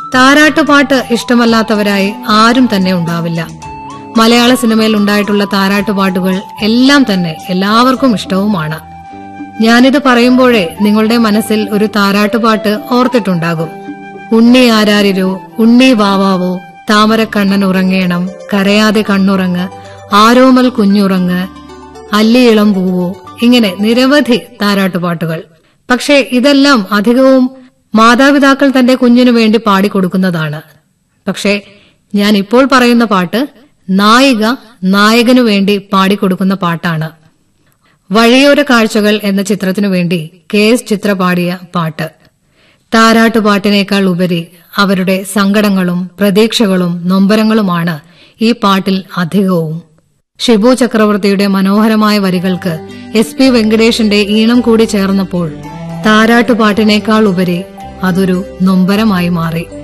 താരാട്ടുപാട്ട് ഇഷ്ടമല്ലാത്തവരായി ആരും തന്നെ ഉണ്ടാവില്ല മലയാള സിനിമയിൽ ഉണ്ടായിട്ടുള്ള താരാട്ടുപാട്ടുകൾ എല്ലാം തന്നെ എല്ലാവർക്കും ഇഷ്ടവുമാണ് ഞാനിത് പറയുമ്പോഴേ നിങ്ങളുടെ മനസ്സിൽ ഒരു താരാട്ടുപാട്ട് ഓർത്തിട്ടുണ്ടാകും ഉണ്ണി ആരാരിരോ ഉണ്ണി വാവാവോ താമരക്കണ്ണൻ ഉറങ്ങേണം കരയാതെ കണ്ണുറങ്ങ് ആരോമൽ കുഞ്ഞുറങ്ങ് അല്ലിയിളം പൂവോ ഇങ്ങനെ നിരവധി താരാട്ടുപാട്ടുകൾ പക്ഷേ ഇതെല്ലാം അധികവും മാതാപിതാക്കൾ തന്റെ കുഞ്ഞിനു വേണ്ടി പാടിക്കൊടുക്കുന്നതാണ് പക്ഷേ ഞാൻ ഇപ്പോൾ പറയുന്ന പാട്ട് നായിക നായകനു വേണ്ടി പാടിക്കൊടുക്കുന്ന പാട്ടാണ് വഴിയോര കാഴ്ചകൾ എന്ന ചിത്രത്തിനു വേണ്ടി കെ എസ് ചിത്ര പാടിയ പാട്ട് താരാട്ടുപാട്ടിനേക്കാൾ ഉപരി അവരുടെ സങ്കടങ്ങളും പ്രതീക്ഷകളും നൊമ്പരങ്ങളുമാണ് ഈ പാട്ടിൽ അധികവും ഷിബു ചക്രവർത്തിയുടെ മനോഹരമായ വരികൾക്ക് എസ് പി വെങ്കടേഷിന്റെ ഈണം കൂടി ചേർന്നപ്പോൾ താരാട്ടുപാട്ടിനേക്കാൾ ഉപരി അതൊരു നൊമ്പരമായി മാറി